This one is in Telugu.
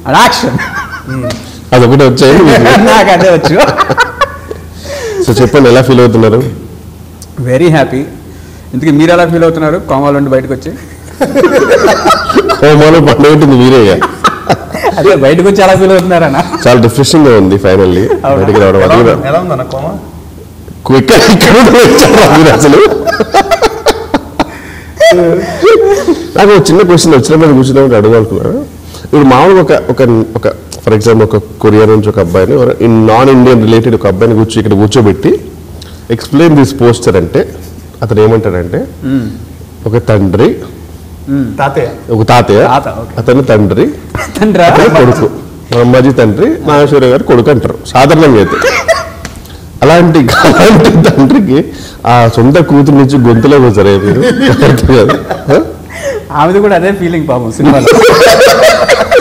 యాక్షన్ అదొకటి వచ్చాయి నాకు అదే వచ్చు సో చెప్పండి ఎలా ఫీల్ అవుతున్నారు వెరీ హ్యాపీ ఇంతకీ మీరు ఎలా ఫీల్ అవుతున్నారు కోమాల నుండి బయటకు వచ్చి హోమాలో పండుగ ఉంటుంది మీరే ఇక. అదే బయటకు వచ్చి ఎలా ఫీల్ అవుతున్నారన్న చాలా రిఫ్రెషింగ్ గా ఉంది ఫైనల్లీ అవునా? బయటికి రావడం ఎలా అది ఉంది- ఎలా ఉందన్న కోమ ఇక్కడ ఇక్కడ కూడా వచ్చారా మీరు అసలు నాకు ఒక చిన్న క్వశ్చన్ వచ్చిన మీద కూర్చున్నప్పుడు అడగాలనుకున్నాను ఇప్పుడు మామూలుగా ఒక ఒక ఒక ఫర్ ఎగ్జాంపుల్ ఒక కొరియా నుంచి ఒక అబ్బాయిని ఇన్ నాన్ ఇండియన్ రిలేటెడ్ ఒక అబ్బాయిని కూర్చో ఇక్కడ కూర్చోబెట్టి ఎక్స్ప్లెయిన్ దిస్ పోస్టర్ అంటే అతను ఏమంటాడంటే ఒక తండ్రి తాతయ్య ఒక తాతయ్య తాత, okay. అతను తండ్రి తండ్రా అతను కొడుకు మా అమ్మాజీ తండ్రి నాగేశ్వర గారు కొడుకు అంటారు సాధారణంగా అయితే అలాంటి అలాంటి తండ్రికి ఆ సొంత కూతురు నుంచి గొంతులో కూర్చోరే మీరు అర్థం కాదు. ఆ? ఆమెది కూడా అదే ఫీలింగ్ పాపం సినిమాలో